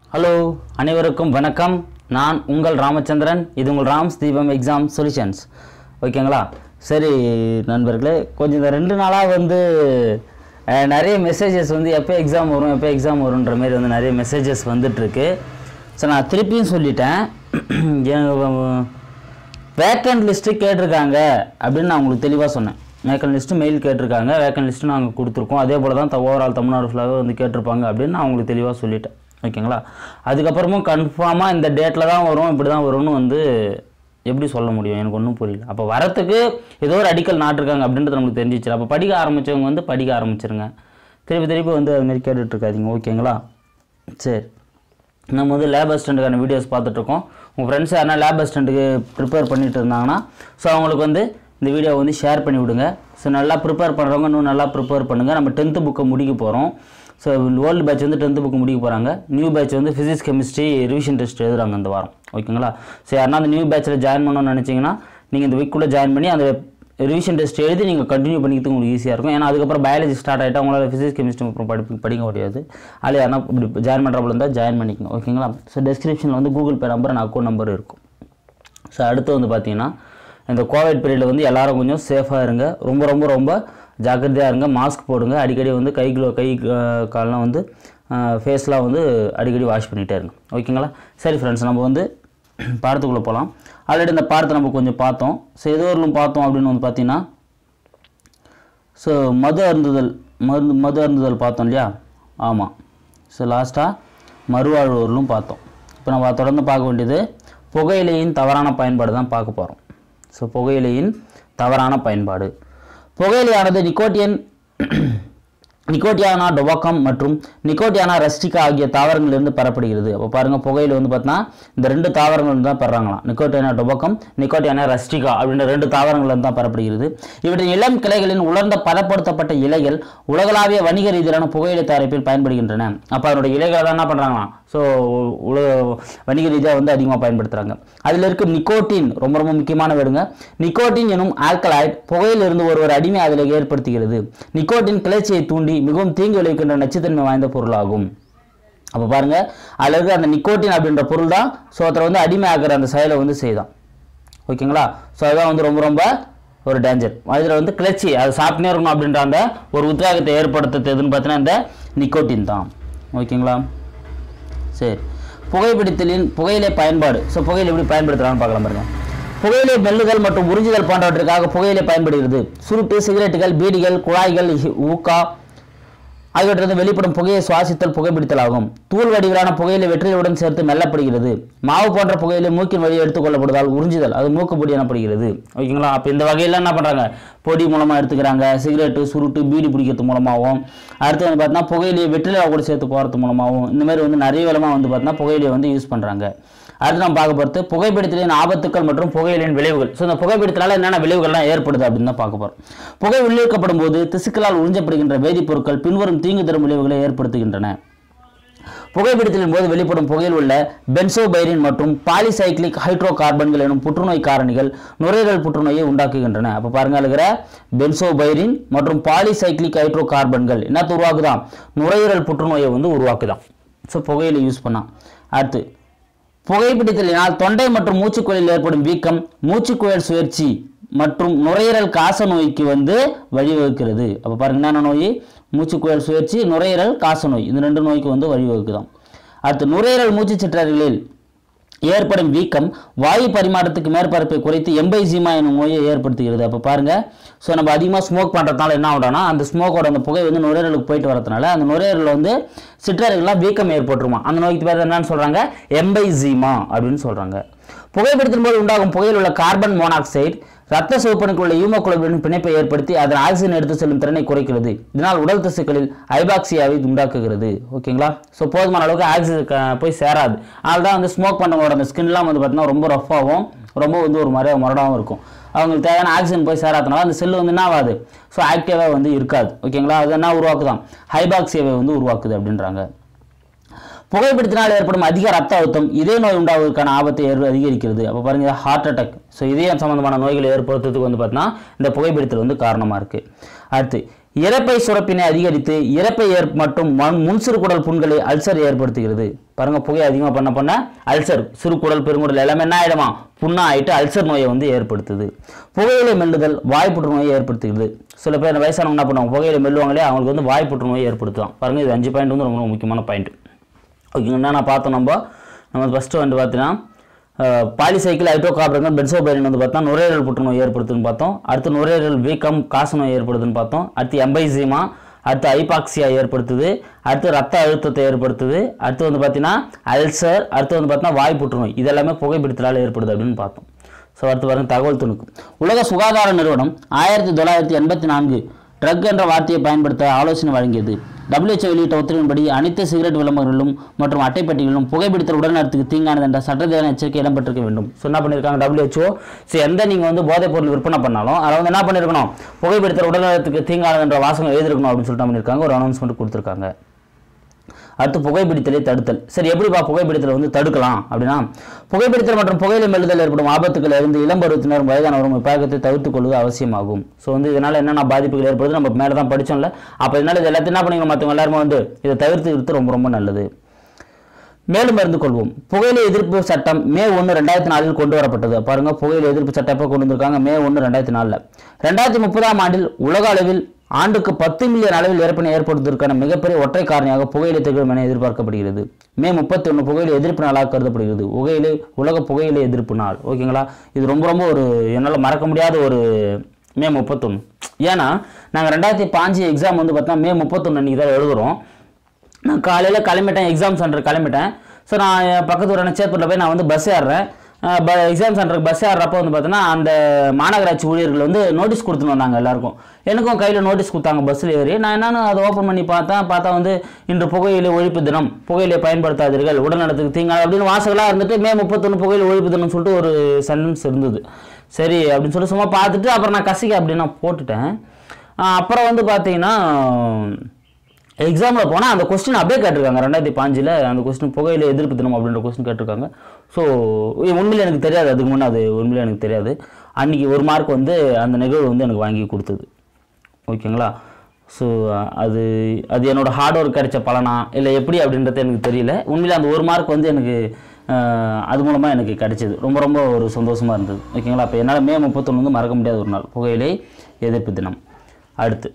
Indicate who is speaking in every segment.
Speaker 1: hello அனைவருக்கும் வணக்கம் நான் உங்கள் ராமச்சந்திரன் இது உங்கள் ராம்ஸ் தீபம் எக்ஸாம் சொல்யூஷன்ஸ் ஓகேங்களா சரி நண்பர்களே கொஞ்சம் இந்த ரெண்டு நாளாக வந்து அஹ், நிறைய மெசேஜஸ் வந்து எப்போ எக்ஸாம் வரும் எப்போ எக்ஸாம் வரும்ன்ற மாதிரி வந்து நிறைய மெசேஜஸ் வந்துட்டுருக்கு ஸோ நான் திருப்பியும் சொல்லிட்டேன் வேக்கண்ட் லிஸ்ட்டு கேட்டிருக்காங்க அப்படின்னு நான் உங்களுக்கு தெளிவாக சொன்னேன் வேக்கண்ட் லிஸ்ட்டு மெயில் கேட்டிருக்காங்க வேக்கண்ட் லிஸ்ட்டு நாங்கள் கொடுத்துருக்கோம் அதே போல் தான் ஓவரால் தமிழ்நாடு ஃபுல்லாகவே வந்து கேட்டிருப்பாங்க அப்படின்னு நான் உங்களுக்கு தெளிவாக சொல்லிட்டேன் ஓகேங்களா அதுக்கப்புறமும் கன்ஃபார்மாக இந்த டேட்டில் தான் வரும் இப்படி தான் வரும்னு வந்து எப்படி சொல்ல முடியும் எனக்கு ஒன்றும் புரியல அப்போ வரத்துக்கு ஏதோ ஒரு அடிக்கல் நாட்டிருக்காங்க அப்படின்றது நமக்கு தெரிஞ்சிச்சு அப்போ படிக்க ஆரம்பித்தவங்க வந்து படிக்க ஆரம்பிச்சிருங்க திருப்பி திருப்பி வந்து அதுமாரி கேட்டுட்டு இருக்காதீங்க ஓகேங்களா சரி நம்ம வந்து லேப் அசிஸ்டண்ட்டுக்கான வீடியோஸ் பார்த்துட்ருக்கோம் உங்கள் ஃப்ரெண்ட்ஸ் யாருனா லேப் அசிஸ்டண்ட்டுக்கு ப்ரிப்பேர் பண்ணிட்டு இருந்தாங்கன்னா ஸோ அவங்களுக்கு வந்து இந்த வீடியோவை வந்து ஷேர் பண்ணி விடுங்க ஸோ நல்லா ப்ரிப்பேர் பண்ணுறவங்க இன்னும் நல்லா ப்ரிப்பேர் பண்ணுங்கள் நம்ம டென்த்து புக்கை முடிக்க போகிறோம் ஸோ ஓல்டு பேட்ச் வந்து டென்த்து புக்கு முடிக்க போகிறாங்க நியூ பேட்ச் வந்து ஃபிசிக்ஸ் கெமிஸ்ட்ரி ரிவிஷன் டெஸ்ட் எழுதுறாங்க இந்த வாரம் ஓகேங்களா ஸோ யாருனா அந்த நியூ பேட்சில் ஜாயின் பண்ணணும்னு நினச்சிங்கன்னா நீங்கள் இந்த வீக்குள்ளே ஜாயின் பண்ணி அந்த ரிவிஷன் டெஸ்ட் எழுதி நீங்கள் கண்டினியூ பண்ணிக்கிறதுக்கு உங்களுக்கு ஈஸியாக இருக்கும் ஏன்னா அதுக்கப்புறம் பயாலஜி ஸ்டார்ட் ஆகிட்டா உங்களால் ஃபிசிக்ஸ் கெமிஸ்ட்ரி அப்புறம் படிப்பு படிக்க முடியாது அதில் யாருனா இப்படி ஜாயின் பண்ணுறப்பல இருந்தால் ஜாயின் பண்ணிக்கங்க ஓகேங்களா ஸோ டெஸ்கிரிப்ஷனில் வந்து Google Pay number account number இருக்கும் ஸோ அடுத்து வந்து பார்த்தீங்கன்னா இந்த கோவிட் பீரியடில் வந்து எல்லாரும் கொஞ்சம் சேஃபாக இருங்க ரொம்ப ரொம்ப ரொம்ப ஜாக்கிரதையாக இருங்க மாஸ்க் போடுங்க அடிக்கடி வந்து கை க்ளோ கை அஹ், கால்லாம் வந்து ஃபேஸ்லாம் வந்து அடிக்கடி வாஷ் பண்ணிகிட்டே இருங்க ஓகேங்களா சரி ஃப்ரெண்ட்ஸ் நம்ம வந்து பாடத்துக்குள்ளே போகலாம் ஆல்ரெடி இந்த பாடத்தை நம்ம கொஞ்சம் பார்த்தோம் ஸோ ஏதோ ஒரு பார்த்தோம் அப்படின்னு வந்து பார்த்தீங்கன்னா ஸோ மது அருந்துதல் மருந்து மது அருந்துதல் பார்த்தோம் இல்லையா ஆமாம் ஸோ லாஸ்ட்டாக மறுவாழ்வுகளும் பார்த்தோம் இப்போ நம்ம தொடர்ந்து பார்க்க வேண்டியது புகையிலையின் தவறான பயன்பாடு தான் பார்க்க போகிறோம் ஸோ புகையிலையின் தவறான பயன்பாடு புகையிலையானது நிக்கோட்டியன் நிக்கோட்டியானா டொபாக்கம் மற்றும் நிக்கோட்டியானா ரஸ்டிகா ஆகிய தாவரங்களிலிருந்து பெறப்படுகிறது அப்போ பாருங்கள் புகையில வந்து பார்த்தீங்கன்னா இந்த ரெண்டு தாவரங்கள் தான் பெறாங்களாம் நிக்கோட்டியானா டொபாக்கம் நிக்கோட்டியானா ரஸ்டிகா அப்படின்ற ரெண்டு தாவரங்கள் தான் பெறப்படுகிறது இவற்றின் இளம் கிளைகளின் உலர்ந்த பதப்படுத்தப்பட்ட இலைகள் உலகளாவிய வணிக ரீதியிலான புகையிலை தயாரிப்பில் பயன்படுகின்றன அப்போ அதனுடைய இலைகளை தான் என்ன பண்ணுறாங்களாம் ஸோ உலக வணிக ரீதியாக வந்து அதிகமாக பயன்படுத்துகிறாங்க அதில் இருக்க நிக்கோட்டின் ரொம்ப ரொம்ப முக்கியமான வேடுங்க நிக்கோட்டின் எனும் ஆல்கலாய்ட் புகையிலிருந்து ஒருவர் அடிமை அதில் ஏற்படுத்துகிறது நிக்கோட்டின் கிளர்ச்சியை தூண்டி மிகவும் தீங்கு விளைவிக்கின்ற நச்சுத்தன்மை வாய்ந்த பொருளாகும் அப்போ பாருங்க அதில் இருக்க அந்த நிக்கோட்டின் அப்படின்ற பொருள் தான் ஸோ ஒருத்தரை வந்து அடிமை ஆக்குற அந்த செயலை வந்து செய்தான் ஓகேங்களா ஸோ அதுதான் வந்து ரொம்ப ரொம்ப ஒரு டேஞ்சர் அதில் வந்து கிளர்ச்சி அது சாப்பிட்டே இருக்கணும் அப்படின்ற அந்த ஒரு உத்வேகத்தை ஏற்படுத்துறது எதுன்னு பார்த்தீங்கன்னா இந்த நிக்கோட்டின் தான் ஓகேங்களா சரி புகைப்பிடித்தலின் புகையிலை பயன்பாடு ஸோ புகையிலை எப்படி பயன்படுத்துகிறான்னு பார்க்கலாம் பாருங்க புகையிலை மெல்லுதல் மற்றும் உறிஞ்சுதல் போன்றவற்றுக்காக புகையிலை பயன்படுகிறது சுருட்டு சிகரெட்டுகள் பீடிகள் குழாய்கள் ஹி- ஊக்கா ஆகியவற்றிலிருந்து வெளிப்படும் புகையை சுவாசித்தல் புகைப்பிடித்தல் ஆகும் தூள் வடிவிலான புகையிலை வெற்றிலையுடன் சேர்த்து மெல்லப்படுகிறது மாவு போன்ற புகையிலை மூக்கின் வழியை எடுத்துக்கொள்ளப்படுவதால் உறிஞ்சுதல் அது மூக்குப்பொடி எனப்படுகிறது ஓகேங்களா அப்போ இந்த வகையில் என்ன பண்ணுறாங்க பொடி மூலமாக எடுத்துக்கிறாங்க சிகரெட்டு சுருட்டு பீடி பிடிக்கிறது மூலமாகவும் அடுத்து வந்து பார்த்தீங்கன்னா புகையிலையை வெற்றிலை கூட சேர்த்து போகிறது மூலமாகவும் இந்த மாதிரி வந்து நிறைய விதமாக வந்து பார்த்தீங்கன்னா புகையிலையை வந்து யூஸ் பண்ணுறாங்க அடுத்து நம்ம பார்க்க போகிறது புகைப்பிடித்தலின் ஆபத்துக்கள் மற்றும் புகையிலின் விளைவுகள் ஸோ இந்த புகைப்பிடித்தலால் என்னென்ன விளைவுகள்லாம் ஏற்படுது அப்படின்னு தான் பார்க்க போகிறோம் புகை உள்ளிழுக்கப்படும் போது திசுக்களால் உறிஞ்சப்படுகின்ற வேதிப்பொருட்கள் பின்வரும் தீங்கு தரும் விளைவுகளை ஏற்படுத்துகின்றன புகைப்பிடித்தலின் போது வெளிப்படும் புகையில் உள்ள பென்சோபைரின் மற்றும் பாலிசைக்ளிக் ஹைட்ரோ கார்பன்கள் எனும் புற்றுநோய் காரணிகள் நுரையீரல் புற்றுநோயை உண்டாக்குகின்றன அப்போ பாருங்க இருக்கிற பென்சோபைரின் மற்றும் பாலிசைக்ளிக் ஹைட்ரோ கார்பன்கள் என்னத்தை உருவாக்குதான் நுரையீரல் புற்றுநோயை வந்து உருவாக்குதான் ஸோ புகையில யூஸ் பண்ணா அடுத்து புகைப்பிடித்தலினால் தொண்டை மற்றும் மூச்சுக்குழலில் ஏற்படும் வீக்கம் மூச்சுக்குழல் சுழற்சி மற்றும் நுரையீரல் காச நோய்க்கு வந்து வழிவகுக்கிறது அப்போ பாருங்க என்னென்ன நோய் மூச்சுக்குழல் சுழற்சி நுரையீரல் காச நோய் இந்த ரெண்டு நோய்க்கு வந்து வழிவகுக்குதாம் அடுத்து நுரையீரல் மூச்சு சிற்றறைகளில் ஏற்படும் வீக்கம் வாயு பரிமாற்றத்துக்கு மேற்பரப்பை குறைத்து எம்பைசீமா எனும் நோயை ஏற்படுத்துகிறது அப்போ பாருங்க ஸோ நம்ம அதிகமாக ஸ்மோக் பண்ணுறதுனால என்ன ஆகும்னா அந்த ஸ்மோக்கோட அந்த புகை வந்து நுரையீரலுக்கு போயிட்டு வரதுனால அந்த நுரையீரலில் வந்து சிற்றறைகள்லாம் வீக்கம் ஏற்பட்டுருமா அந்த நோய்க்கு பேர் என்னன்னு சொல்கிறாங்க எம்பைசீமா அப்படின்னு சொல்கிறாங்க புகைப்பிடித்தின் போது உண்டாகும் புகையில் உள்ள கார்பன் மோனாக்சைடு ரத்த சிவப்பணுக்குள் உள்ள யூமோகுளோபின் பிணைப்பை ஏற்படுத்தி அதன் ஆக்சிஜன் எடுத்து செல்லும் திறனை குறைக்கிறது இதனால் உடல் திசுக்களில் ஐபாக்சியாவை உண்டாக்குகிறது ஓகேங்களா ஸோ போதுமான அளவுக்கு ஆக்சிஜன் க- போய் சேராது அதனால தான் வந்து ஸ்மோக் பண்ணுறவங்களோட அந்த ஸ்கின்லாம் வந்து பார்த்தீங்கன்னா ரொம்ப ரஃப்பாகவும் ரொம்ப வந்து ஒரு மாதிரி முரடாகவும் இருக்கும் அவங்களுக்கு தேவையான ஆக்சிஜன் போய் சேராதனால அந்த செல்லு வந்து என்ன ஆகாது ஸோ ஆக்டிவாக வந்து இருக்காது ஓகேங்களா அது என்ன உருவாக்குதான் ஹைபாக்சியாவை வந்து உருவாக்குது அப்படின்றாங்க புகைப்பிடித்தினால் ஏற்படும் அதிக ரத்த அழுத்தம் இதய நோய் உண்டாவதற்கான ஆபத்தை ஏற்ப- அதிகரிக்கிறது அப்போ பாருங்க ஹார்ட் அட்டாக் ஸோ இதயம் சம்பந்தமான நோய்களை ஏற்படுத்துறதுக்கு வந்து பார்த்தீங்கன்னா இந்த புகைப்பிடித்தல் வந்து காரணமாக இருக்குது அடுத்து இறப்பை சுரப்பினை அதிகரித்து இறப்பை ஏற் மற்றும் மண் முன் சிறுகுடல் புண்களை அல்சர் ஏற்படுத்துகிறது பாருங்க புகை அதிகமாக பண்ண பண்ண அல்சர் சிறுகுடல் பெருங்குடல் எல்லாமே என்ன ஆயிடுமா புண்ணா ஆயிட்டு அல்சர் நோயை வந்து ஏற்படுத்துது புகையிலை மெல்லுதல் வாய் புற்றுநோயை ஏற்படுத்துகிறது சில பேர் வயசானவங்க என்ன பண்ணுவாங்க புகையிலை மெல்லுவாங்களே அவங்களுக்கு வந்து வாய் புற்றுநோயை ஏற்படுத்தும் பாருங்க இது அஞ்சு பாயிண்ட் வந்து ரொம்ப ரொம்ப முக்கியமான பாயிண்ட் ஓகேங்க நான் பார்த்தோம் நம்ம நம்ம ஃபஸ்ட்டு வந்து பார்த்தீங்கன்னா பாலிசைக்கிள் ஹைட்ரோகார்பன் பென்சோபைரின் வந்து பார்த்தா நுரையீரல் புற்றுநோய் ஏற்படுத்துன்னு பார்த்தோம் அடுத்து நுரையீரல் வீக்கம் காசநோய் ஏற்படுதுன்னு பார்த்தோம் அடுத்து எம்பைசீமா அடுத்து ஐபாக்சியா ஏற்படுத்துது அடுத்து ரத்த அழுத்தத்தை ஏற்படுத்துது அடுத்து வந்து பார்த்தீங்கன்னா அல்சர் அடுத்து வந்து பார்த்தீங்கன்னா வாய் புற்றுநோய் இதெல்லாமே புகைப்பிடித்தலால் ஏற்படுது அப்படின்னு பார்த்தோம் ஸோ அடுத்து பாருங்க தகவல் துணுக்கு உலக சுகாதார நிறுவனம் ஆயிரத்தி தொள்ளாயிரத்தி எண்பத்தி நான்கு ட்ரக் என்ற வார்த்தையை பயன்படுத்த ஆலோசனை வழங்கியது WHO வெளியிட்ட உத்தரவின்படி அனைத்து சிகரெட் விளம்பரங்களிலும் மற்றும் அட்டைப்பட்டிகளிலும் புகைப்பிடித்தல் உடல்நலத்துக்கு தீங்கானது என்ற சட்டத்தின எச்சரிக்கை இடம்பெற்றிருக்க வேண்டும் ஸோ என்ன பண்ணியிருக்காங்க WHO ஸோ எந்த நீங்கள் வந்து போதைப் பொருள் விற்பனை பண்ணாலும் அதை வந்து என்ன பண்ணியிருக்கணும் புகைப்பிடித்தல் உடல்நலத்துக்கு தீங்கானது என்ற வாசகம் எழுதிருக்கணும் அப்படின்னு சொல்லிட்டு என்ன பண்ணியிருக்காங்க ஒரு அனௌன்ஸ்மெண்ட் கொடுத்துருக்காங்க அடுத்து புகைப்பிடித்தலை தடுத்தல் சரி எப்படிப்பா புகைப்பிடித்தலை வந்து தடுக்கலாம் அப்படின்னா புகைப்பிடித்தல் மற்றும் புகையிலை மெல்லுதல் ஏற்படும் ஆபத்துக்கள் இருந்து இளம் பருவத்தினரும் வயதானவரும் இப்பழக்கத்தை தவிர்த்துக் கொள்வது அவசியமாகும் ஸோ வந்து இதனால் என்னென்ன பாதிப்புகள் ஏற்படுது நம்ம மேலே தான் படிச்சோம்ல அப்போ இதனால் இது எல்லாத்தையும் என்ன பண்ணிக்கணும் மற்றவங்க எல்லாருமே வந்து இதை தவிர்த்துக்கிறது ரொம்ப ரொம்ப நல்லது மேலும் அறிந்து கொள்வோம் புகையிலை எதிர்ப்பு சட்டம் மே ஒன்று ரெண்டாயிரத்தி நாலில் கொண்டு வரப்பட்டது பாருங்க புகையிலை எதிர்ப்பு சட்டம் எப்போ கொண்டு வந்திருக்காங்க மே ஒன்று ரெண்டாயிரத்தி நாலில் ரெண்டாயிரத்தி முப்பதாம் ஆண்டில் உலக அளவில் ஆண்டுக்கு பத்து மில்லியன் அளவில் இறப்பினை ஏற்படுத்துவதற்கான மிகப்பெரிய ஒற்றை காரணியாக புகையிலை திகழும் என எதிர்பார்க்கப்படுகிறது மே முப்பத்தி ஒன்று புகையிலை எதிர்ப்பு நாளாக கருதப்படுகிறது புகையிலை உலக புகையிலை எதிர்ப்பு நாள் ஓகேங்களா இது ரொம்ப ரொம்ப ஒரு என்னால் மறக்க முடியாத ஒரு மே முப்பத்தொன்று ஏன்னா நாங்கள் ரெண்டாயிரத்தி பாஞ்சு எக்ஸாம் வந்து பார்த்தா மே முப்பத்தொன்று அன்றைக்கி தான் எழுதுகிறோம் நான் காலையில் கிளம்பிட்டேன் எக்ஸாம் சென்டர் கிளம்பிட்டேன் ஸோ நான் என் பக்கத்து ஊரான சேத்தூரில் போய் நான் வந்து பஸ் ஏறுறேன் எக்ஸாம் சென்டருக்கு பஸ் ஏறுறப்போ வந்து பார்த்தீங்கன்னா அந்த மாநகராட்சி ஊழியர்கள் வந்து நோட்டீஸ் கொடுத்துன்னு வந்தாங்க எல்லாருக்கும் எனக்கும் கையில் நோட்டீஸ் கொடுத்தாங்க பஸ்ஸில் ஏறி நான் என்னன்னு அதை ஓப்பன் பண்ணி பார்த்தேன் பார்த்தா வந்து இன்று புகையிலை ஒழிப்பு தினம் புகையிலை பயன்படுத்தாதீர்கள் உடல்நலத்துக்கு தீங்காது அப்படின்னு வாசகளாக இருந்துட்டு மே முப்பத்தொன்று புகையிலை ஒழிப்பு தினம் சொல்லிட்டு ஒரு சென்டென்ஸ் இருந்தது சரி அப்படின்னு சொல்லி சும்மா பார்த்துட்டு அப்புறம் நான் கசிக்க அப்படின்னு நான் போட்டுட்டேன் ஆஹ் அப்புறம் வந்து பார்த்தீங்கன்னா எக்ஸாமில் போனால் அந்த கொஸ்டின் அப்படியே கேட்டிருக்காங்க ரெண்டாயிரத்தி பாஞ்சில் அந்த கொஸ்டின் புகையில எதிர்ப்பு தினம் அப்படின்ற கொஸ்டின் கேட்டிருக்காங்க ஸோ உண்மையில எனக்கு தெரியாது அதுக்கு முன்னே அது உண்மையில எனக்கு தெரியாது அன்றைக்கி ஒரு மார்க் வந்து அந்த நிகழ்வு வந்து எனக்கு வாங்கி கொடுத்தது ஓகேங்களா ஸோ அது அது என்னோட ஹார்ட் ஒர்க் கிடைச்ச பலனா இல்லை எப்படி அப்படின்றது எனக்கு தெரியல உண்மையில அந்த ஒரு மார்க் வந்து எனக்கு அஹ், அது மூலமாக எனக்கு கிடைச்சிது ரொம்ப ரொம்ப ஒரு சந்தோஷமாக இருந்தது ஓகேங்களா அப்போ என்னால் மே முப்பத்தொன்று வந்து மறக்க முடியாத ஒரு நாள் புகையிலை எதிர்ப்பு தினம் அடுத்து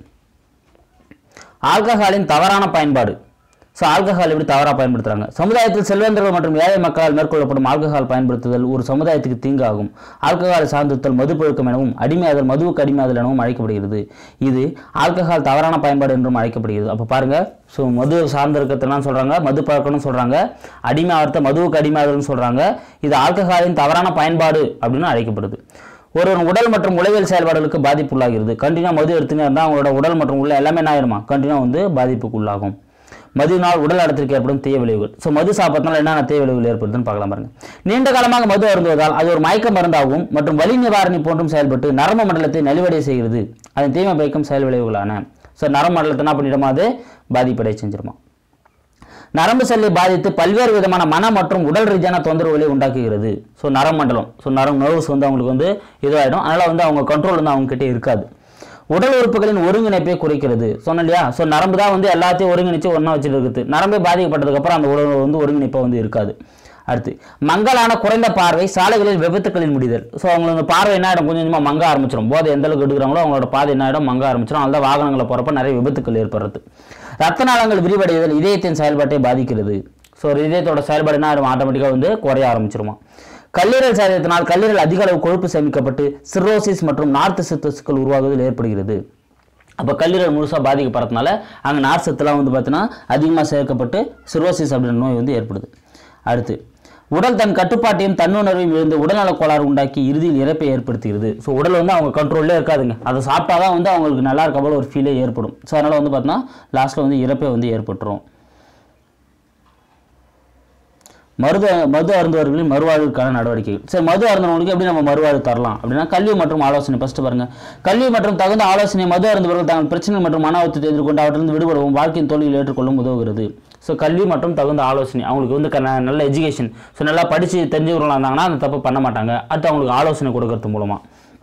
Speaker 1: ஆல்கஹாலின் தவறான பயன்பாடு ஸோ ஆல்கஹால் எப்படி தவறாக பயன்படுத்துகிறாங்க சமுதாயத்தில் செல்வந்தர்கள் மற்றும் ஏழை மக்களால் மேற்கொள்ளப்படும் ஆல்கஹால் பயன்படுத்துதல் ஒரு சமுதாயத்துக்கு தீங்காகும் ஆல்கஹால் சார்ந்துத்தல் மதுப்பழக்கம் எனவும் அடிமையாதல் மதுவுக்கு அடிமையாதல் எனவும் அழைக்கப்படுகிறது இது ஆல்கஹால் தவறான பயன்பாடு என்றும் அழைக்கப்படுகிறது அப்போ பாருங்க ஸோ மது சார்ந்திருக்கிறதுலாம் சொல்கிறாங்க மது பழக்கம்னு சொல்கிறாங்க அடிமை ஆகிறத மதுவுக்கு அடிமையாதல்னு சொல்கிறாங்க இது ஆல்கஹாலின் தவறான பயன்பாடு அப்படின்னு அழைக்கப்படுது ஒருவன் உடல் மற்றும் உளவியல் செயல்பாடுகளுக்கு பாதிப்புள்ளாகிறது கண்டினியூ மது எடுத்துனே இருந்தால் அவங்களோட உடல் மற்றும் உள்ள எல்லாமே என்ன ஆயிருமா கண்டினியூ வந்து பாதிப்புக்குள்ளாகும் மதுவினால் உடல் நலத்திற்கு ஏற்படும் தீய விளைவுகள் ஸோ மது சாப்பிட்றதுனால என்னென்ன தீய விளைவுகள் ஏற்படுதுன்னு பார்க்கலாம் பாருங்க நீண்ட காலமாக மது அருந்துவதால் அது ஒரு மயக்க மருந்தாகவும் மற்றும் வலி நிவாரணி போன்றும் செயல்பட்டு நரம்பு மண்டலத்தை நலிவடைய செய்கிறது அதன் தீமை பயக்கும் செயல் விளைவுகளான ஸோ நரம்பு மண்டலத்தை என்ன பண்ணிடுமா அது பாதிப்படை செஞ்சிருமா நரம்பு செல்லை பாதித்து பல்வேறு விதமான மன மற்றும் உடல் ரீதியான தொந்தரவுகளை உண்டாக்குகிறது ஸோ நரமண்டலம் ஸோ நரம் நர்வ்ஸ் வந்து அவங்களுக்கு வந்து இதுவாகிடும் அதனால் வந்து அவங்க கண்ட்ரோல் வந்து அவங்க கிட்டே இருக்காது உடல் உறுப்புகளின் ஒருங்கிணைப்பை குறைக்கிறது சொன்னேன் இல்லையா ஸோ நரம்பு தான் வந்து எல்லாத்தையும் ஒருங்கிணைச்சு ஒன்றா வச்சுட்டு இருக்குது நரம்பே பாதிக்கப்பட்டதுக்கப்புறம் அந்த உடல் வந்து ஒருங்கிணைப்பாக வந்து இருக்காது அடுத்து மங்கலான குறைந்த பார்வை சாலைகளில் விபத்துக்களில் முடிதல் ஸோ அவங்களுக்கு பார்வை என்ன ஆகிடும் கொஞ்சம் கொஞ்சமாக மங்க ஆரம்பிச்சிடும் போதை எந்த அளவுக்கு எடுக்கிறாங்களோ அவங்களோட பாதை என்ன ஆகிடும் மங்க ஆரம்பிச்சிடும் அதனால வாகனங்களை போகிறப்ப நிறைய விபத்துக்கள் ஏற்படுறது ரத்த நாளங்கள் விரிவடைதல் இதயத்தின் செயல்பாட்டை பாதிக்கிறது ஸோ இதயத்தோட செயல்பாடு என்ன ஆகிடும் ஆட்டோமேட்டிக்காக வந்து குறைய ஆரம்பிச்சிருமா கல்லீரல் சேதத்தினால் கல்லீரல் அதிக அளவு கொழுப்பு சேமிக்கப்பட்டு சிரோசிஸ் மற்றும் நார்த்து சித்தசுக்கள் உருவாகுவதில் ஏற்படுகிறது அப்போ கல்லீரல் முழுசாக பாதிக்கப்படுறதுனால அங்கே நார் சத்துலாம் வந்து பார்த்தீங்கன்னா அதிகமாக சேர்க்கப்பட்டு சிரோசிஸ் அப்படின்ற நோய் வந்து ஏற்படுது அடுத்து உடல் தன் கட்டுப்பாட்டையும் தன்னுணர்வையும் இழந்து உடல்நலக் கோளாறு உண்டாக்கி இறுதியில் இறப்பை ஏற்படுத்துகிறது ஸோ உடல் வந்து அவங்க கண்ட்ரோல்லே இருக்காதுங்க அதை சாப்பிட்டா தான் வந்து அவங்களுக்கு நல்லா இருக்க போல ஒரு ஃபீலே ஏற்படும் ஸோ அதனால் வந்து பார்த்தீங்கன்னா லாஸ்ட்டில் வந்து இறப்பை வந்து ஏற்பட்டுரும் மருது மது அருந்துவர்களின் மறுவாழ்வுக்கான நடவடிக்கைகள் சரி மது அருந்தவங்களுக்கு எப்படி நம்ம மறுவாழ்வு தரலாம் அப்படின்னா கல்வி மற்றும் ஆலோசனை ஃபஸ்ட்டு பாருங்க கல்வி மற்றும் தகுந்த ஆலோசனை மது அருந்துவர்கள் தங்கள் பிரச்சனைகள் மற்றும் மன அழுத்தத்தை எதிர்கொண்டு அவற்றிலிருந்து விடுபடவும் வாழ்க்கையின் தோல்வியில் ஏற்றுக்கொள்ளும் உதவுகிறது ஸோ கல்வி மற்றும் தகுந்த ஆலோசனை அவங்களுக்கு வந்து க- நல்ல எஜுகேஷன் ஸோ நல்லா படித்து தெரிஞ்சவர்களாக இருந்தாங்கன்னா அந்த தப்பு பண்ண மாட்டாங்க அடுத்து அவங்களுக்கு ஆலோசனை கொடுக்கறது மூலமாக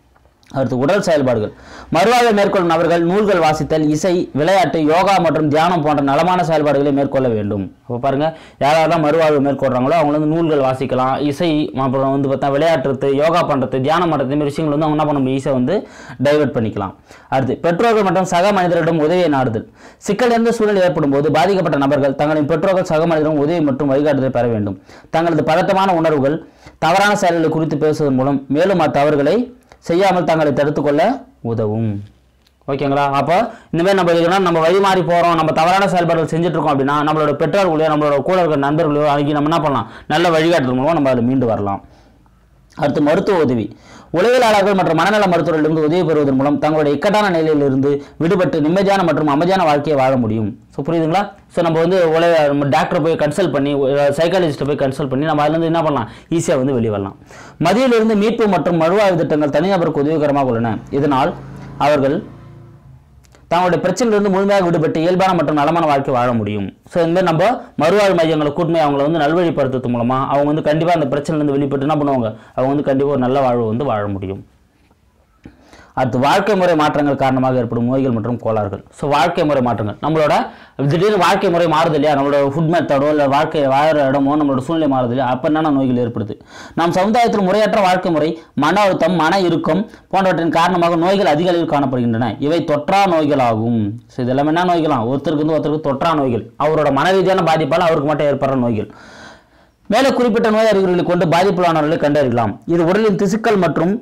Speaker 1: அடுத்து உடல் செயல்பாடுகள் மறுவாழ்வை மேற்கொள்ளும் நபர்கள் நூல்கள் வாசித்தல் இசை விளையாட்டு யோகா மற்றும் தியானம் போன்ற நலமான செயல்பாடுகளை மேற்கொள்ள வேண்டும் அப்போ பாருங்க யாரெல்லாம் மறுவாழ்வு மேற்கொள்றாங்களோ அவங்க வந்து நூல்கள் வாசிக்கலாம் இசை அப்புறம் வந்து பார்த்தா விளையாட்டுறது யோகா பண்ணுறது தியானம் பண்ணுறது இந்த மாதிரி விஷயங்கள் வந்து அவங்க என்ன பண்ண ஈஸியாக வந்து டைவர்ட் பண்ணிக்கலாம் அடுத்து பெற்றோர்கள் மற்றும் சக மனிதரிடம் உதவியை நாடுதல் சிக்கல் எந்த சூழல் ஏற்படும் போது பாதிக்கப்பட்ட நபர்கள் தங்களின் பெற்றோர்கள் சக மனிதரிடம் உதவி மற்றும் வழிகாட்டுதலை பெற வேண்டும் தங்களது பதட்டமான உணர்வுகள் தவறான செயல்களை குறித்து பேசுவதன் மூலம் மேலும் அத்தவறுகளை செய்யாமல் தங்களை தடுத்துக் கொள்ள உதவும் ஓகேங்களா அப்போ இனிமேல் நம்ம இதுனா நம்ம வழி மாறி போகிறோம் நம்ம தவறான செயல்பாடுகள் செஞ்சுட்டு இருக்கோம் அப்படின்னா நம்மளோட பெற்றோர்களையோ நம்மளோட கூட இருக்கிற நண்பர்களையோ அன்றைக்கி நம்ம என்ன பண்ணலாம் நல்ல வழிகாட்டுதல் மூலம் நம்ம அதில் மீண்டு வரலாம் அடுத்து மருத்துவ உதவி உளவியலாளர்கள் மற்றும் மனநல மருத்துவர்களிடமிருந்து உதவி பெறுவதன் மூலம் தங்களுடைய இக்கட்டான நிலையிலிருந்து விடுபட்டு நிம்மதியான மற்றும் அமைதியான வாழ்க்கையை வாழ முடியும் ஸோ புரியுதுங்களா ஸோ நம்ம வந்து உலக நம்ம டாக்டரை போய் கன்சல்ட் பண்ணி சைக்காலஜிஸ்ட்டை போய் கன்சல்ட் பண்ணி நம்ம அதுலேருந்து என்ன பண்ணலாம் ஈஸியாக வந்து வெளியே வரலாம் மதியிலிருந்து மீட்பு மற்றும் மறுவாழ்வு திட்டங்கள் தனிநபருக்கு உதவிகரமாக உள்ளன இதனால் அவர்கள் தங்களுடைய பிரச்சனையிலிருந்து முழுமையாக விடுபட்டு இயல்பான மற்றும் நலமான வாழ்க்கை வாழ முடியும் ஸோ இந்த மாதிரி நம்ம மறுவாழ்வு மையங்களை கூட்டமே அவங்கள வந்து நல்வழிப்படுத்துறது மூலமாக அவங்க வந்து கண்டிப்பாக அந்த பிரச்சனையிலேருந்து வெளிப்பட்டு என்ன பண்ணுவாங்க அவங்க வந்து கண்டிப்பாக ஒரு நல்ல வாழ்வு வந்து வாழ முடியும் அடுத்து வாழ்க்கை முறை மாற்றங்கள் காரணமாக ஏற்படும் நோய்கள் மற்றும் கோளாறுகள் ஸோ வாழ்க்கை முறை மாற்றங்கள் நம்மளோட திடீர்னு வாழ்க்கை முறை மாறுது இல்லையா நம்மளோட ஃபுட் மெத்தடோ இல்லை வாழ்க்கை வாழற இடமோ நம்மளோட சூழ்நிலை மாறுது இல்லையா அப்போ என்னென்ன நோய்கள் ஏற்படுது நம் சமுதாயத்தில் முறையற்ற வாழ்க்கை முறை மன அழுத்தம் மன இறுக்கம் போன்றவற்றின் காரணமாக நோய்கள் அதிக அளவில் காணப்படுகின்றன இவை தொற்றா நோய்களாகும் ஸோ இதெல்லாம் என்ன நோய்களாம் ஒருத்தருக்கு வந்து ஒருத்தருக்கு தொற்றா நோய்கள் அவரோட மன ரீதியான பாதிப்பால் அவருக்கு மட்டும் ஏற்படுற நோய்கள் மேலே குறிப்பிட்ட நோய் அறிகுறிகளை கொண்டு பாதிப்புள்ளானவர்களை கண்டறியலாம் இது உடலின் திசுக்கள் மற்றும்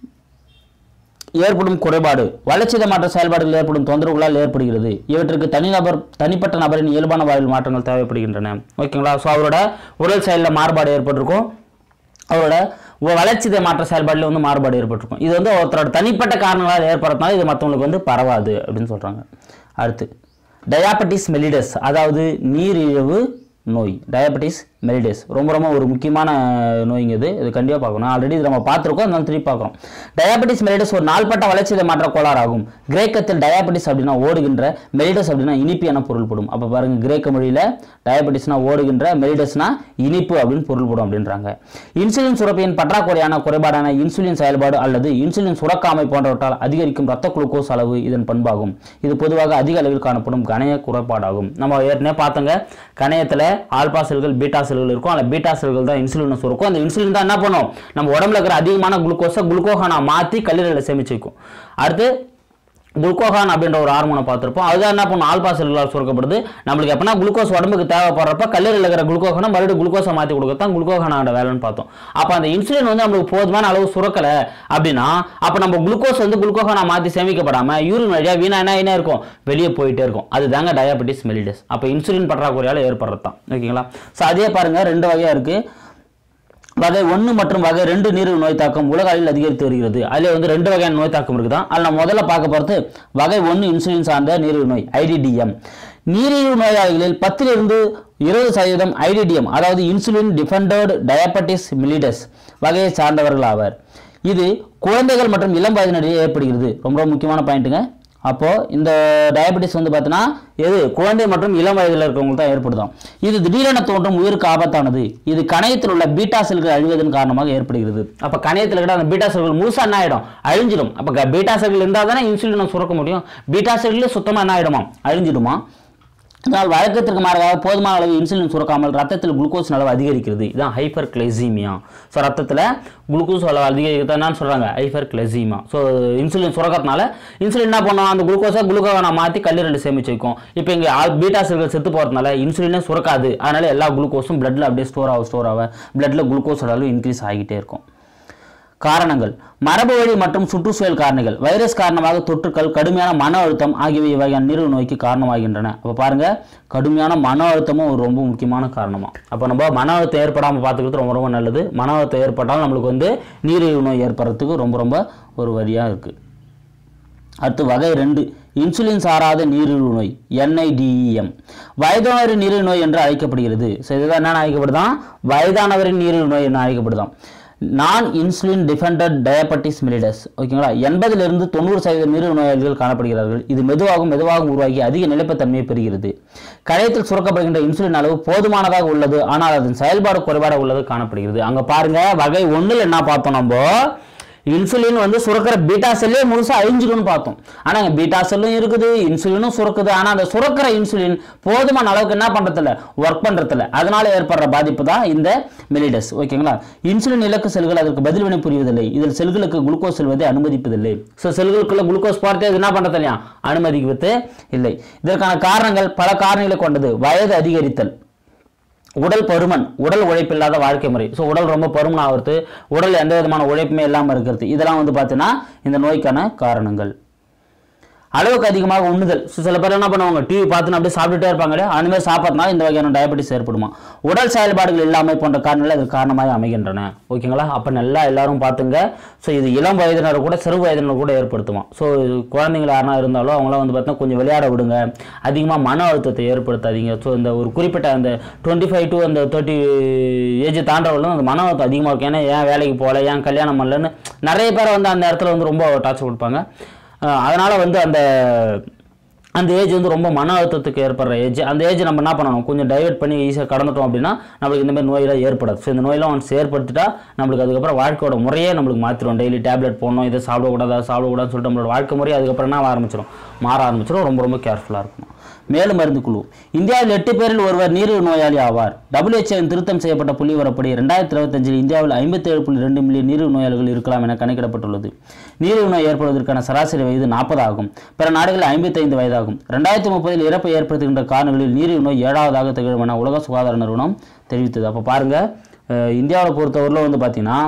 Speaker 1: ஏற்படும் குறைபாடு வளர்ச்சிதை மாற்ற செயல்பாடுகள் ஏற்படும் தொந்தரவுகளால் ஏற்படுகிறது இவற்றுக்கு தனிநபர் தனிப்பட்ட நபரின் இயல்பான வாழ்வில் மாற்றங்கள் தேவைப்படுகின்றன ஓகேங்களா ஸோ அவரோட உடல் செயலில் மாறுபாடு ஏற்பட்டிருக்கும் அவரோட வ- வளர்ச்சிதை மாற்ற செயல்பாடுல வந்து மாறுபாடு ஏற்பட்டிருக்கும் இது வந்து ஒருத்தரோட தனிப்பட்ட காரணங்களால் ஏற்படுறதுனால இது மற்றவங்களுக்கு வந்து பரவாது அப்படின்னு சொல்கிறாங்க அடுத்து டயாபெட்டிஸ் மெலிடஸ் அதாவது நீரிழிவு நோய் டயபெட்டிஸ் மெலிடஸ் ரொம்ப ரொம்ப ஒரு முக்கியமான நோய்ங்க இது இது கண்டிப்பாக பார்க்கணும் ஆல்ரெடி இது நம்ம பார்த்துருக்கோம் அதனால திருப்பி பார்க்குறோம் டயாபெட்டிஸ் மெலிடஸ் ஒரு நாள்பட்ட வளர்ச்சிதை மாற்ற கோளாறாகும் கிரேக்கத்தில் டயாபெட்டிஸ் அப்படின்னா ஓடுகின்ற மெலிடஸ் அப்படின்னா இனிப்பு என பொருள்படும் அப்போ பாருங்க கிரேக்க மொழியில் டயாபெட்டிஸ்னா ஓடுகின்ற மெலிடஸ்னா இனிப்பு அப்படின்னு பொருள்படும் அப்படின்றாங்க இன்சுலின் சுரப்பியின் பற்றாக்குறையான குறைபாடான இன்சுலின் செயல்பாடு அல்லது இன்சுலின் சுரக்காமை போன்றவற்றால் அதிகரிக்கும் ரத்த குளுக்கோஸ் அளவு இதன் பண்பாகும் இது பொதுவாக அதிக அளவில் காணப்படும் கணைய குறைபாடாகும் நம்ம ஏற்கனவே பார்த்தோங்க கணையத்தில் ஆல்பா செல்கள் பீட்டா செல்கள் இருக்கும் அதில் பீட்டா செல்கள் தான் இன்சுலினை சுரக்கும் அந்த இன்சுலின் தான் என்ன பண்ணும் நம்ம உடம்புல இருக்கிற அதிகமான குளுக்கோஸை குளுக்கோகானா மாற்றி கல்லீரலில் சேமிச்சு வைக்கும் அடுத்து குளுக்கோகான் அப்படின்ற ஒரு ஹார்மோனை பார்த்துருப்போம் அதுதான் என்ன பண்ணும் ஆல்பா செல்களால் சுரக்கப்படுது நம்மளுக்கு எப்பனா குளுக்கோஸ் உடம்புக்கு தேவைப்படுறப்ப கல்லீரலில் இருக்கிற குளுக்கோகானை மறுபடியும் குளுக்கோஸை மாற்றி கொடுக்கத்தான் குளுக்கோகானோட வேலைன்னு பார்த்தோம் அப்போ அந்த இன்சுலின் வந்து நம்மளுக்கு போதுமான அளவு சுரக்கலை அப்படின்னா அப்போ நம்ம குளுக்கோஸ் வந்து குளுக்கோகானா மாற்றி சேமிக்கப்படாமல் யூரின் வழியாக வீணா என்ன என்ன இருக்கும் வெளியே போயிட்டே இருக்கும் அதுதாங்க டயாபெட்டிஸ் மெலிடஸ் அப்போ இன்சுலின் பற்றாக்குறையால் ஏற்படுறது தான் ஓகேங்களா ஸோ அதே பாருங்க ரெண்டு வகையாக இருக்குது வகை ஒன்று மற்றும் வகை ரெண்டு நீரிழிவு நோய் தாக்கம் உலக அளவில் அதிகரித்து வருகிறது அதில் வந்து ரெண்டு வகையான நோய் தாக்கம் இருக்குதான் அதில் நம்ம முதல்ல பார்க்க போகிறது வகை ஒன்று இன்சுலின் சார்ந்த நீரிழிவு நோய் ஐடிடிஎம் நீரிழிவு நோயாளிகளில் பத்திலிருந்து இருபது சதவீதம் ஐடிடிஎம் அதாவது இன்சுலின் டிஃபெண்டட் டயபெட்டிஸ் மிலிடஸ் வகையை சார்ந்தவர்கள் ஆவர் இது குழந்தைகள் மற்றும் இளம் வயதினரிடையே ஏற்படுகிறது ரொம்ப ரொம்ப முக்கியமான பாயிண்ட்டுங்க அப்போது இந்த டயபெட்டிஸ் வந்து பார்த்தீங்கன்னா எது குழந்தை மற்றும் இளம் வயதில் இருக்கிறவங்களுக்கு தான் ஏற்படுதாம் இது திடீரென தோன்றும் உயிருக்கு ஆபத்தானது இது கணையத்தில் உள்ள பீட்டா செல்கள் அழிவதன் காரணமாக ஏற்படுகிறது அப்போ கணையத்தில் இருக்கிற அந்த பீட்டா செல்கள் முழுசாக என்ன ஆகிடும் அழிஞ்சிடும் அப்போ பீட்டா செல்கள் இருந்தால் தானே இன்சுலினை சுரக்க முடியும் பீட்டா செல்களே சுத்தமாக என்ன ஆகிடுமா அழிஞ்சிடுமா இதனால் வழக்கத்திற்கு மாறாக போதுமான அளவு இன்சுலின் சுரக்காமல் ரத்தத்தில் குளுக்கோஸ் அளவு அதிகரிக்கிறது இதுதான் ஹைப்பர் கிளைசீமியா ஸோ ரத்தத்தில் குளுக்கோஸ் அளவு அதிகரிக்கிறது என்னன்னு சொல்கிறாங்க ஹைப்பர் கிளைசீமா ஸோ இன்சுலின் சுரக்கிறதுனால இன்சுலின் என்ன பண்ணும் அந்த குளுக்கோஸை குளுக்கோனை மாற்றி கல்லீரலில் சேமிச்சு வைக்கும் இப்போ இங்கே பீட்டா செல்கள் செத்து போகிறதுனால இன்சுலினே சுரக்காது அதனால எல்லா குளுக்கோஸும் பிளட்டில் அப்படியே ஸ்டோர் ஆக ஸ்டோர் ஆக பிளட்டில் குளுக்கோஸ் அளவு இன்க்ரீஸ் ஆகிட்டே இருக்கும் காரணங்கள் மரபு வழி மற்றும் சுற்றுச்சூழல் காரணிகள் வைரஸ் காரணமாக தொற்றுக்கள் கடுமையான மன அழுத்தம் ஆகியவை இவ்வகையான நீரிழிவு நோய்க்கு காரணமாகின்றன அப்போ பாருங்க கடுமையான மன அழுத்தமும் ஒரு ரொம்ப முக்கியமான காரணமா அப்போ நம்ம மன அழுத்தம் ஏற்படாமல் பார்த்துக்கிறது ரொம்ப ரொம்ப நல்லது மன அழுத்தம் ஏற்பட்டாலும் நம்மளுக்கு வந்து நீரிழிவு நோய் ஏற்படுறதுக்கு ரொம்ப ரொம்ப ஒரு வழியாக இருக்குது அடுத்து வகை ரெண்டு இன்சுலின் சாராத நீரிழிவு நோய் என்ஐடிஇஎம் வயதானவரின் நீரிழிவு நோய் என்று அழைக்கப்படுகிறது ஸோ இதுதான் என்னென்ன அழைக்கப்படுதான் வயதானவரின் நீரிழிவு நோய் என்று அழைக்கப்படுதாம் நான் இன்சுலின் டிஃபெண்டட் டயபெட்டிஸ் மிலிடஸ் ஓகேங்களா எண்பதிலிருந்து தொண்ணூறு சதவீத நீரிழிவு நோயாளிகள் காணப்படுகிறார்கள் இது மெதுவாகவும் மெதுவாகவும் உருவாகி அதிக நிலைப்புத்தன்மையை பெறுகிறது கழையத்தில் சுரக்கப்படுகின்ற இன்சுலின் அளவு போதுமானதாக உள்ளது ஆனால் அதன் செயல்பாடு குறைபாடாக உள்ளது காணப்படுகிறது அங்கே பாருங்க வகை ஒன்றில் என்ன பார்த்தோம் நம்ம இன்சுலின் வந்து சுரக்கிற பீட்டா செல்லே முழுசா அழிஞ்சிடும்னு பார்த்தோம் ஆனா இங்க பீட்டா செல்லும் இருக்குது இன்சுலினும் சுரக்குது ஆனா அந்த சுரக்கிற இன்சுலின் போதுமான அளவுக்கு என்ன பண்றதில்ல ஒர்க் பண்றதில்ல அதனால ஏற்படுற பாதிப்பு தான் இந்த மெலிடஸ் ஓகேங்களா இன்சுலின் இலக்கு செல்கள் அதற்கு பதில் வினை புரிவதில்லை இதில் செல்களுக்கு குளுக்கோஸ் செல்வதை அனுமதிப்பதில்லை ஸோ செல்களுக்குள்ள குளுக்கோஸ் போறதே அது என்ன பண்றது இல்லையா அனுமதிப்பது இல்லை இதற்கான காரணங்கள் பல காரணங்களை கொண்டது வயது அதிகரித்தல் உடல் பருமன் உடல் உழைப்பில்லாத வாழ்க்கை முறை ஸோ உடல் ரொம்ப பருமன் ஆகிறது உடல் எந்த விதமான உழைப்புமே இல்லாமல் இருக்கிறது இதெல்லாம் வந்து பார்த்தீங்கன்னா இந்த நோய்க்கான காரணங்கள் அளவுக்கு அதிகமாக உண்ணுதல் ஸோ சில பேர் என்ன பண்ணுவாங்க டிவி பார்த்துன்னு அப்படியே சாப்பிட்டுட்டே இருப்பாங்க இல்லையா அந்த மாதிரி சாப்பிட்றதுனால இந்த வகையான டயபெட்டிஸ் ஏற்படுமா உடல் செயல்பாடுகள் இல்லாமை போன்ற காரணங்கள் அது காரணமாக அமைகின்றன ஓகேங்களா அப்போ நல்லா எல்லாரும் பார்த்துங்க ஸோ இது இளம் வயதினர் கூட சிறு வயதினர் கூட ஏற்படுத்துமா ஸோ குழந்தைங்க யாருனா இருந்தாலும் அவங்களாம் வந்து பார்த்தீங்கன்னா கொஞ்சம் விளையாட விடுங்க அதிகமாக மன அழுத்தத்தை ஏற்படுத்தாதீங்க ஸோ இந்த ஒரு குறிப்பிட்ட அந்த டுவெண்ட்டி ஃபைவ் டு அந்த தேர்ட்டி ஏஜ் தாண்டவர்களும் அந்த மன அழுத்தம் அதிகமாக இருக்கும் ஏன்னா ஏன் வேலைக்கு போகல ஏன் கல்யாணம் பண்ணலன்னு நிறைய பேரை வந்து அந்த இடத்துல வந்து ரொம்ப டார்ச்சர் கொடுப்பாங்க அஹ் அதனால வந்து அந்த அந்த ஏஜ் வந்து ரொம்ப மன அழுத்தத்துக்கு ஏற்படுற ஏஜ் அந்த ஏஜ் நம்ம என்ன பண்ணணும் கொஞ்சம் டைவர்ட் பண்ணி ஈஸியாக கடந்துட்டோம் அப்படின்னா நம்மளுக்கு இந்த மாதிரி நோயெல்லாம் ஏற்படாது ஸோ இந்த நோயெல்லாம் ஒன்ஸ் ஏற்படுத்திட்டா நம்மளுக்கு அதுக்கப்புறம் வாழ்க்கையோட முறையே நம்மளுக்கு மாற்றிடும் டெய்லி டேப்லெட் போடணும் இதை சாப்பிடக்கூடாது அதை சாப்பிடக்கூடாதுன்னு சொல்லிட்டு நம்மளோட வாழ்க்கை முறை அதுக்கப்புறம் என்ன ஆரம்பிச்சிடும் மாற ஆரம்பிச்சிடும் ரொம்ப ரொம்ப கேர்ஃபுல்லாக இருக்கணும் மேலும் மருந்து குழு இந்தியாவில் எட்டு பேரில் ஒருவர் நீரிழிவு நோயாளி ஆவார் டபிள்யூஹெச்ஓவின் திருத்தம் செய்யப்பட்ட புள்ளி வரப்படி ரெண்டாயிரத்தி இருபத்தஞ்சில் இந்தியாவில் ஐம்பத்தேழு புள்ளி ரெண்டு மில்லியன் நீரிழிவு நோயாளிகள் இருக்கலாம் என கணக்கிடப்பட்டுள்ளது நீரிழிவு நோய் ஏற்படுவதற்கான சராசரி வயது நாற்பது ஆகும் பிற நாடுகளில் ஐம்பத்தைந்து வயதாகும் ரெண்டாயிரத்தி முப்பதில் இறப்பை ஏற்படுத்துகின்ற காரணங்களில் நீரிழிவு நோய் ஏழாவதாக திகழும் என உலக சுகாதார நிறுவனம் தெரிவித்தது அப்போ பாருங்க அஹ் இந்தியாவை பொறுத்தவரையில் வந்து பார்த்தீங்கன்னா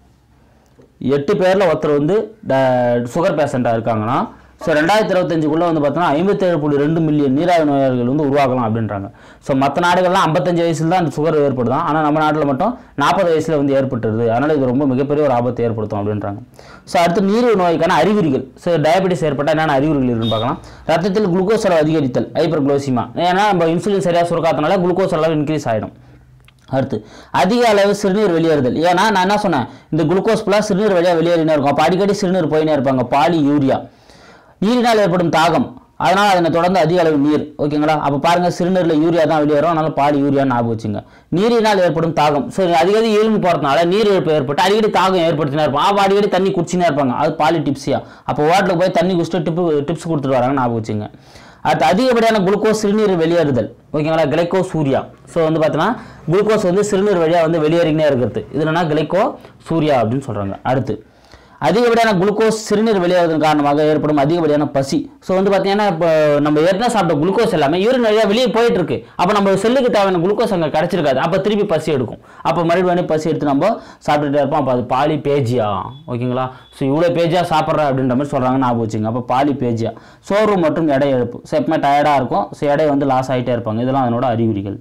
Speaker 1: எட்டு பேரில் ஒருத்தர் வந்து சுகர் பேஷண்ட்டாக இருக்காங்கன்னா ஸோ ரெண்டாயிரத்தி இருபத்தஞ்சுக்குள்ளே வந்து பார்த்தோன்னா ஐம்பத்தேழு புள்ளி ரெண்டு மில்லியன் நீராவி நோயாளிகள் வந்து உருவாகலாம் அப்படின்றாங்க ஸோ மற்ற நாடுகள்லாம் ஐம்பத்தஞ்சு வயசுல தான் அந்த சுகர் ஏற்படுதான் ஆனால் நம்ம நாட்டில் மட்டும் நாற்பது வயசில் வந்து ஏற்பட்டுருது அதனால் இது ரொம்ப மிகப்பெரிய ஒரு ஆபத்தை ஏற்படுத்தும் அப்படின்றாங்க ஸோ அடுத்து நீரிழிவு நோய்க்கான அறிகுறிகள் ஸோ டயபெட்டிஸ் ஏற்பட்டால் என்னென்ன அறிகுறிகள் இருக்குன்னு பார்க்கலாம் ரத்தத்தில் குளுக்கோஸ் அளவு அதிகரித்தல் ஹைப்பர் குளோசிமா ஏன்னா நம்ம இன்சுலின் சரியாக சுரக்காதனால குளுக்கோஸ் அளவு இன்க்ரீஸ் ஆகிடும் அடுத்து அதிக அளவு சிறுநீர் வெளியேறுதல் ஏன்னா நான் என்ன சொன்னேன் இந்த குளுக்கோஸ் ஃபுல்லாக சிறுநீர் வழியாக வெளியேறினே இருக்கும் அப்போ அடிக்கடி சிறுநீர் போயினே இருப்பாங்க பாலி யூரியா நீரினால் ஏற்படும் தாகம் அதனால் அதனை தொடர்ந்து அதிக அளவு நீர் ஓகேங்களா அப்போ பாருங்கள் சிறுநீரில் யூரியா தான் வெளியேறும் அதனால பாலி யூரியா ஞாபகம் வச்சுங்க நீரினால் ஏற்படும் தாகம் ஸோ அதிகடி இரும்பு போகிறதுனால நீர் இழப்பு ஏற்பட்டு அடிக்கடி தாகம் ஏற்படுத்தினே இருப்பாங்க அப்போ அடிக்கடி தண்ணி குடிச்சினே இருப்பாங்க அது பாலி டிப்ஸியா அப்போ ஹோட்டலுக்கு போய் தண்ணி குடிச்சிட்டு டிப்பு டிப்ஸ் கொடுத்துட்டு வராங்க ஞாபகம் வச்சுங்க அடுத்து அதிகப்படியான குளுக்கோஸ் சிறுநீர் வெளியேறுதல் ஓகேங்களா கிளைக்கோ சூரியா ஸோ வந்து பார்த்தீங்கன்னா குளுக்கோஸ் வந்து சிறுநீர் வழியாக வந்து வெளியேறினே இருக்கிறது இது என்னன்னா கிளைக்கோ சூரியா அப்படின்னு சொல்கிறாங்க அடுத்து அதிகப்படியான குளுக்கோஸ் சிறுநீர் வெளியேறுவதன் காரணமாக ஏற்படும் அதிகப்படியான பசி ஸோ வந்து பார்த்தீங்கன்னா இப்போ நம்ம ஏற்கனவே சாப்பிட்ட குளுக்கோஸ் எல்லாமே யூரின் வழியாக வெளியே போயிட்டு இருக்கு அப்போ நம்ம செல்லுக்கு தேவையான குளுக்கோஸ் அங்கே கிடச்சிருக்காது அப்போ திருப்பி பசி எடுக்கும் அப்போ மறுபடியும் பசி எடுத்து நம்ம சாப்பிட்டுட்டே இருப்போம் அப்போ அது பாலி பேஜியா ஓகேங்களா ஸோ இவ்வளோ பேஜியா சாப்பிட்ற அப்படின்ற மாதிரி சொல்கிறாங்க ஞாபகம் வச்சுங்க அப்போ பாலி பேஜியா சோர்வு மற்றும் எடை இழப்பு ஸோ எப்பவுமே டயர்டாக இருக்கும் ஸோ எடை வந்து லாஸ் ஆகிட்டே இருப்பாங்க இதெல்லாம் அதனோட அறிகுறிகள்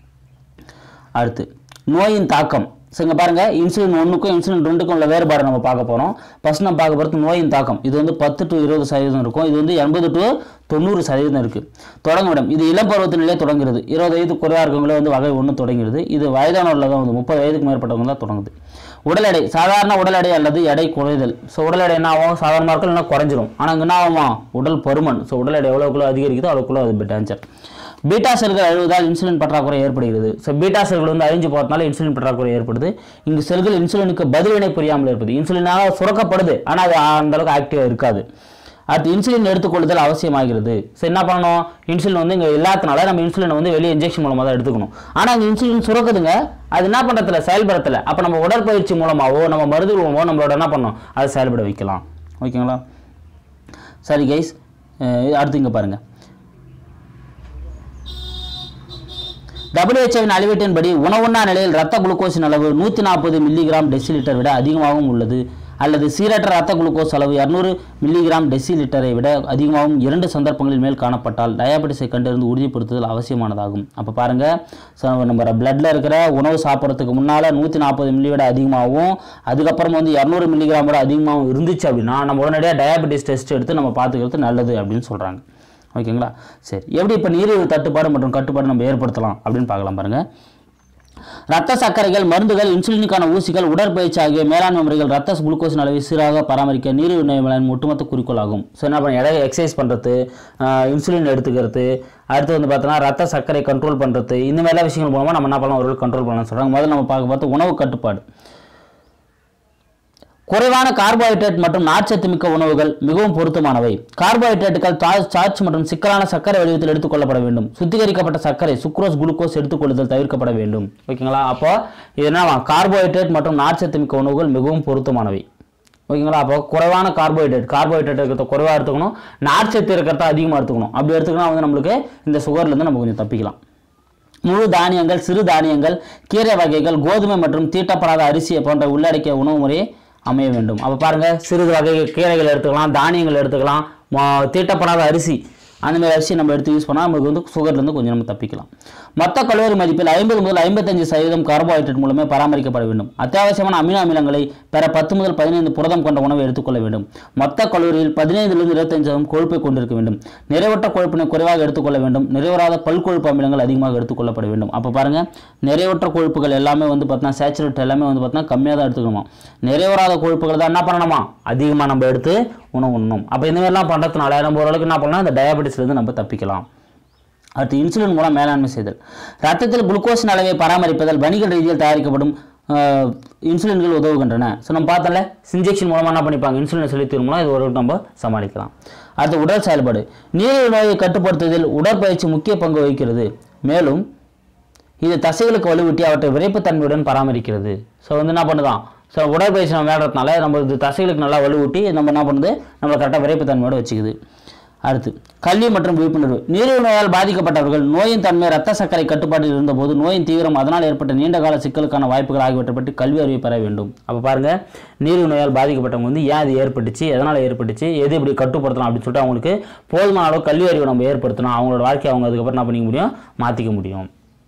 Speaker 1: அடுத்து நோயின் தாக்கம் ஸோ இங்கே பாருங்கள் இன்சுலின் ஒன்றுக்கும் இன்சுலின் ரெண்டுக்கும் உள்ள வேறுபாடு நம்ம பார்க்க போகிறோம் ஃபஸ்ட் நம்ம பார்க்க போகிறது நோயின் தாக்கம் இது வந்து பத்து டு இருபது சதவீதம் இருக்கும் இது வந்து எண்பது டு தொண்ணூறு சதவீதம் இருக்குது தொடங்குமிடம் இது இளம் பருவத்தினிலே தொடங்குறது இருபது வயது குறைவாக இருக்கவங்களே வந்து வகை ஒன்று தொடங்கிறது இது வயதானவரில் தான் வந்து முப்பது வயதுக்கு மேற்பட்டவங்க தான் தொடங்குது உடல் எடை சாதாரண உடல் எடை அல்லது எடை குறைதல் ஸோ உடல் எடை என்ன ஆகும் சாதாரணமாக இருக்கும் இல்லைன்னா குறைஞ்சிரும் ஆனால் இங்கே என்ன ஆகும் உடல் பருமன் ஸோ உடல் எடை எவ்வளோக்குள்ளே அதிகரிக்குதோ அவ்வளோக்குள்ளே அது டேஞ்சர் பீட்டா செல்கள் அழிவதால் இன்சுலின் பற்றாக்குறை ஏற்படுகிறது ஸோ பீட்டா செல்கள் வந்து அழிஞ்சு போகிறதுனால இன்சுலின் பற்றாக்குறை ஏற்படுது இங்கு செல்கள் இன்சுலினுக்கு பதில்வினை புரியாமல் இருப்பது இன்சுலினால் சுரக்கப்படுது ஆனால் அது அந்த அளவுக்கு ஆக்டிவாக இருக்காது அடுத்து இன்சுலின் எடுத்துக்கொள்ளுதல் அவசியமாகிறது ஸோ என்ன பண்ணணும் இன்சுலின் வந்து இங்கே இல்லாதனால நம்ம இன்சுலினை வந்து வெளியே இன்ஜெக்ஷன் மூலமாக தான் எடுத்துக்கணும் ஆனால் இந்த இன்சுலின் சுரக்குதுங்க அது என்ன பண்ணுறதுல செயல்படுத்தல அப்போ நம்ம உடற்பயிற்சி மூலமாகவோ நம்ம மருந்து மூலமாகவோ நம்மளோட என்ன பண்ணணும் அதை செயல்பட வைக்கலாம் ஓகேங்களா சரி கைஸ் அடுத்து இங்கே பாருங்கள் டபிள்யூஹெச்ஓவின் அளவீட்டின்படி உணவுண்ணா நிலையில் ரத்த குளுக்கோஸின் அளவு நூற்றி நாற்பது மில்லிகிராம் டெசிலிட்டர் விட அதிகமாகவும் உள்ளது அல்லது சீரற்ற ரத்த குளுக்கோஸ் அளவு இரநூறு மில்லிகிராம் டெசிலிட்டரை விட அதிகமாகவும் இரண்டு சந்தர்ப்பங்களில் மேல் காணப்பட்டால் டயாபெட்டிஸை கண்டறிந்து உறுதிப்படுத்துதல் அவசியமானதாகும் அப்போ பாருங்கள் ஸோ நம்ம பிளட்டில் இருக்கிற உணவு சாப்பிட்றதுக்கு முன்னால் நூற்றி நாற்பது மில்லி விட அதிகமாகவும் அதுக்கப்புறம் வந்து இரநூறு மில்லிகிராம் விட அதிகமாகவும் இருந்துச்சு அப்படின்னா நம்ம உடனடியாக டயாபெட்டிஸ் டெஸ்ட் எடுத்து நம்ம பார்த்துக்கிறது நல்லது அப்படின்னு சொல்கிறாங்க ஓகேங்களா சரி எப்படி இப்போ நீரிழிவு தட்டுப்பாடு மற்றும் கட்டுப்பாடு நம்ம ஏற்படுத்தலாம் அப்படின்னு பார்க்கலாம் பாருங்கள் ரத்த சர்க்கரைகள் மருந்துகள் இன்சுலினுக்கான ஊசிகள் உடற்பயிற்சி ஆகிய மேலாண்மை முறைகள் ரத்த குளுக்கோஸின் அளவை சீராக பராமரிக்க நீரிழிவு நோய் மேலாண்மை ஒட்டுமொத்த குறிக்கோளாகும் ஸோ என்ன பண்ண எடை எக்ஸசைஸ் பண்ணுறது இன்சுலின் எடுத்துக்கிறது அடுத்து வந்து பார்த்தோன்னா ரத்த சர்க்கரை கண்ட்ரோல் பண்ணுறது இந்த மாதிரிலாம் விஷயங்கள் மூலமாக நம்ம என்ன பண்ணலாம் ஒரு கண்ட்ரோல் பண்ணலாம்னு சொல்கிறாங்க முதல்ல நம்ம பார்க்க பார்த்து உணவு கட்டுப்பாடு குறைவான கார்போஹைட்ரேட் மற்றும் நார்ச்சத்து மிக்க உணவுகள் மிகவும் பொருத்தமானவை கார்போஹைட்ரேட்டுகள் சார்ஜ் மற்றும் சிக்கலான சர்க்கரை வடிவத்தில் எடுத்துக்கொள்ளப்பட வேண்டும் சுத்திகரிக்கப்பட்ட சர்க்கரை சுக்ரோஸ் குளுக்கோஸ் எடுத்துக்கொள்ளுதல் தவிர்க்கப்பட வேண்டும் ஓகேங்களா அப்போ இது என்னவா கார்போஹைட்ரேட் மற்றும் நார்ச்சத்து மிக்க உணவுகள் மிகவும் பொருத்தமானவை ஓகேங்களா அப்போ குறைவான கார்போஹைட்ரேட் கார்போஹைட்ரேட் இருக்கிறத குறைவாக எடுத்துக்கணும் நார்ச்சத்து இருக்கிறத அதிகமாக எடுத்துக்கணும் அப்படி எடுத்துக்கினா வந்து நம்மளுக்கு இந்த சுகர்லேருந்து நம்ம கொஞ்சம் தப்பிக்கலாம் முழு தானியங்கள் சிறு தானியங்கள் கீரை வகைகள் கோதுமை மற்றும் தீட்டப்படாத அரிசியை போன்ற உள்ளடக்கிய உணவு முறையை அமைய வேண்டும் அப்போ பாருங்க சிறு வகை கீரைகள் எடுத்துக்கலாம் தானியங்கள் எடுத்துக்கலாம் மொ- தீட்டப்படாத அரிசி அந்த மாதிரி அரிசி நம்ம எடுத்து யூஸ் பண்ணால் நமக்கு வந்து சுகர்லேருந்து கொஞ்சம் நம்ம தப்பிக்கலாம் மொத்த கலோரி மதிப்பில் ஐம்பது முதல் ஐம்பத்தஞ்சு சதவீதம் கார்போஹைட்ரேட் மூலமே பராமரிக்கப்பட வேண்டும் அத்தியாவசியமான அமினோ அமிலங்களை பெற பத்து முதல் பதினைந்து புரதம் கொண்ட உணவை எடுத்துக்கொள்ள வேண்டும் மொத்த கலோரியில் பதினைந்திலிருந்து இருபத்தஞ்சு சதவீதம் கொழுப்பை கொண்டிருக்க வேண்டும் நிறைவற்ற கொழுப்பினை குறைவாக எடுத்துக்கொள்ள வேண்டும் நிறைவராத பல்கொழுப்பு அமிலங்கள் அதிகமாக எடுத்துக்கொள்ளப்பட வேண்டும் அப்போ பாருங்க நிறைவற்ற கொழுப்புகள் எல்லாமே வந்து பார்த்தீங்கன்னா சேச்சுரேட் எல்லாமே வந்து பார்த்தீங்கன்னா கம்மியாக தான் எடுத்துக்கணுமா நிறைவராத கொழுப்புகள் தான் என்ன பண்ணணுமா அதிகமாக நம்ம எடுத்து உணவு உண்ணணும் அப்போ இந்த மாதிரிலாம் பண்ணுறதுனால நம்ம ஓரளவுக்கு என்ன பண்ணலாம் இந்த டயபெட்டிஸ்லேருந்து நம்ம தப்பிக்கலாம் அடுத்து இன்சுலின் மூலம் மேலாண்மை செய்தல் ரத்தத்தில் குளுக்கோஸின் அளவை பராமரிப்பதால் வணிக ரீதியில் தயாரிக்கப்படும் ஆஹ், இன்சுலின்கள் உதவுகின்றன ஸோ நம்ம பார்த்தோம்ல இன்ஜெக்ஷன் மூலமாக என்ன பண்ணிப்பாங்க இன்சுலினை செலுத்தின் மூலம் இது ஒரு நம்ம சமாளிக்கலாம் அடுத்து உடல் செயல்பாடு நீரிழிவு நோயை கட்டுப்படுத்துவதில் உடற்பயிற்சி முக்கிய பங்கு வகிக்கிறது மேலும் இது தசைகளுக்கு வலுவூட்டி அவற்றை விரைப்புத்தன்மையுடன் பராமரிக்கிறது ஸோ வந்து என்ன பண்ணுதான் ஸோ உடற்பயிற்சி நம்ம விளையாடுறதுனால நம்ம இது தசைகளுக்கு நல்லா வலுவூட்டி நம்ம என்ன பண்ணுது நம்மளை கரெக்டாக விரைப்புத்தன்மையோட வச்சுக்குது அடுத்து கல்வி மற்றும் விழிப்புணர்வு நீரிழிவு நோயால் பாதிக்கப்பட்டவர்கள் நோயின் தன்மை ரத்த சர்க்கரை கட்டுப்பாட்டில் இருந்தபோது நோயின் தீவிரம் அதனால் ஏற்பட்ட நீண்டகால சிக்கலுக்கான வாய்ப்புகள் ஆகியவற்றை பற்றி கல்வி அறிவை பெற வேண்டும் அப்போ பாருங்க நீரிழிவு நோயால் பாதிக்கப்பட்டவங்க வந்து ஏன் அது ஏற்பட்டுச்சு எதனால் ஏற்பட்டுச்சு எது இப்படி கட்டுப்படுத்தலாம் அப்படின்னு சொல்லிட்டு அவங்களுக்கு போதுமான அளவு கல்வி அறிவை நம்ம ஏற்படுத்தணும் அவங்களோட வாழ்க்கையை அவங்க அதுக்கப்புறம் என்ன பண்ணிக்க முடியும் மாற்றிக்க முடியும்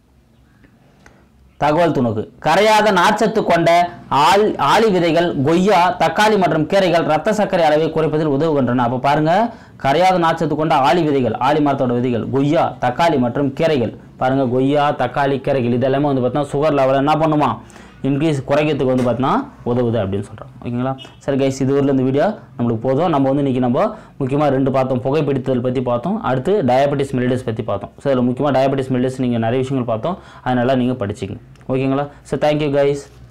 Speaker 1: தகவல் துணுக்கு கரையாத நார்ச்சத்து கொண்ட ஆள் ஆளி விதைகள் கொய்யா தக்காளி மற்றும் கீரைகள் ரத்த சர்க்கரை அளவை குறைப்பதில் உதவுகின்றன அப்போ பாருங்க கரையாத நார்ச்சத்து கொண்ட ஆளி விதைகள் ஆளி மரத்தோட விதைகள் கொய்யா தக்காளி மற்றும் கீரைகள் பாருங்க கொய்யா தக்காளி கீரைகள் இதெல்லாமே வந்து பார்த்தீங்கன்னா சுகர் லெவல் என்ன பண்ணுமா இன்க்ரீஸ் குறைக்கிறதுக்கு வந்து பார்த்தீங்கன்னா உதவுது அப்படின்னு சொல்கிறோம் ஓகேங்களா சரி கைஸ் இது ஊரில் இந்த வீடியோ நம்மளுக்கு போதும் நம்ம வந்து இன்றைக்கி நம்ம முக்கியமாக ரெண்டு பார்த்தோம் புகைப்பிடித்தல் பற்றி பார்த்தோம் அடுத்து டயபெட்டிஸ் மெலிடஸ் பற்றி பார்த்தோம் ஸோ இதில் முக்கியமாக டயபெட்டிஸ் மெலிடஸ் நீங்கள் நிறைய விஷயங்கள் பார்த்தோம் அதனால நீங்கள் படிச்சிங்க ஓகேங்களா ஸோ தேங்க்யூ கைஸ்